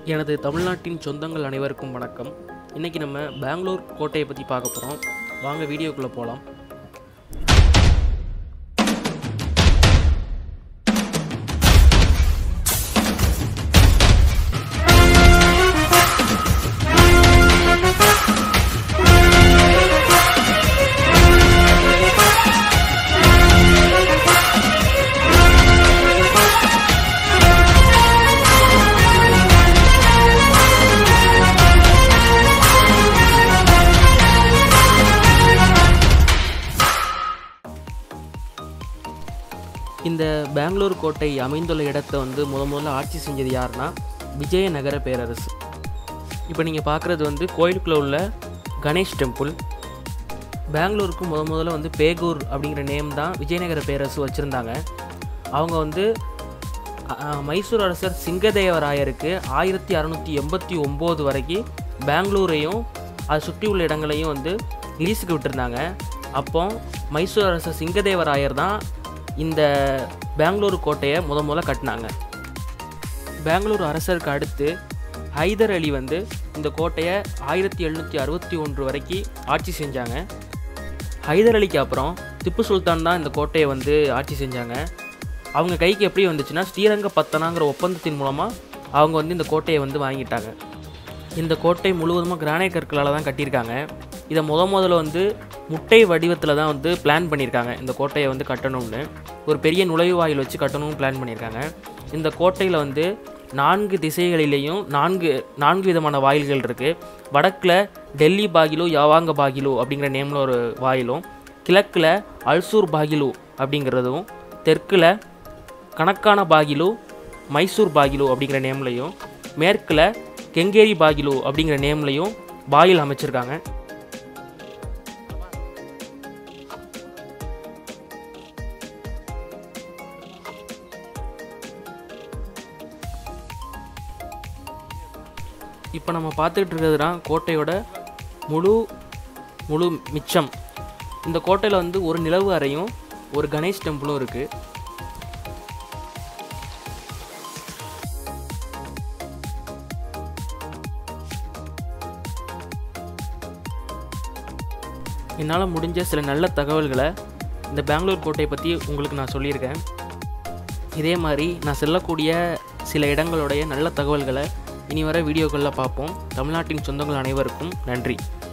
எனது தமிழ்நாட்டின் சொந்தங்கள் அனைவருக்கும் வணக்கம் இன்றைக்கி நம்ம பெங்களூர் கோட்டையை பற்றி பார்க்க போகிறோம் வாங்க வீடியோக்குள்ளே போகலாம் இந்த பெங்களூர் கோட்டை அமைந்துள்ள இடத்தை வந்து முத முதல்ல ஆட்சி செஞ்சது யாருன்னா விஜயநகர பேரரசு இப்போ நீங்கள் பார்க்குறது வந்து கோயிலுக்குள்ளே உள்ள கணேஷ் டெம்பிள் பெங்களூருக்கு முத முதல்ல வந்து பேகூர் அப்படிங்கிற நேம் தான் விஜயநகர பேரரசு வச்சுருந்தாங்க அவங்க வந்து அ, அ, மைசூர் அரசர் சிங்கதேவராயருக்கு ஆயிரத்தி அறநூற்றி எண்பத்தி ஒம்பது வரைக்கும் பெங்களூரையும் அதை சுற்றி உள்ள இடங்களையும் வந்து லீஸுக்கு விட்டுருந்தாங்க அப்போ மைசூர் அரசர் சிங்கதேவராயர் தான் இந்த பெங்களூரு கோட்டையை முத முதல்ல கட்டினாங்க பெங்களூர் அரசருக்கு அடுத்து ஹைதர் அலி வந்து இந்த கோட்டையை ஆயிரத்தி எழுநூற்றி அறுபத்தி ஒன்று வரைக்கும் ஆட்சி செஞ்சாங்க ஹைதர் அலிக்கு அப்புறம் திப்பு சுல்தான் தான் இந்த கோட்டையை வந்து ஆட்சி செஞ்சாங்க அவங்க கைக்கு எப்படி வந்துச்சுன்னா ஸ்ரீரங்க பத்தனாங்கிற ஒப்பந்தத்தின் மூலமாக அவங்க வந்து இந்த கோட்டையை வந்து வாங்கிட்டாங்க இந்த கோட்டை முழுவதுமாக கிரானைட் கற்களால் தான் கட்டியிருக்காங்க இதை முத முதல்ல வந்து முட்டை வடிவத்தில் தான் வந்து பிளான் பண்ணியிருக்காங்க இந்த கோட்டையை வந்து கட்டணும்னு ஒரு பெரிய நுழைவாயில் வச்சு கட்டணும்னு பிளான் பண்ணியிருக்காங்க இந்த கோட்டையில் வந்து நான்கு திசைகளிலேயும் நான்கு நான்கு விதமான வாயில்கள் இருக்குது வடக்கில் டெல்லி பாகிலு யவாங்க பாகிலு அப்படிங்கிற நேமில் ஒரு வாயிலும் கிழக்கில் அல்சூர் பாகிலு அப்படிங்கிறதும் தெற்கில் கணக்கான பாகிலு மைசூர் பாகிலு அப்படிங்கிற நேம்லையும் மேற்கில் கெங்கேரி பாகிலு அப்படிங்கிற நேம்லையும் வாயில் அமைச்சிருக்காங்க இப்போ நம்ம பார்த்துக்கிட்டு இருக்கிறது தான் கோட்டையோட முழு முழு மிச்சம் இந்த கோட்டையில் வந்து ஒரு நிலவு அறையும் ஒரு கணேஷ் டெம்பிளும் இருக்குது என்னால் முடிஞ்ச சில நல்ல தகவல்களை இந்த பெங்களூர் கோட்டையை பற்றி உங்களுக்கு நான் சொல்லியிருக்கேன் இதே மாதிரி நான் செல்லக்கூடிய சில இடங்களுடைய நல்ல தகவல்களை இனி வர வீடியோக்களில் பார்ப்போம் தமிழ்நாட்டின் சொந்தங்கள் அனைவருக்கும் நன்றி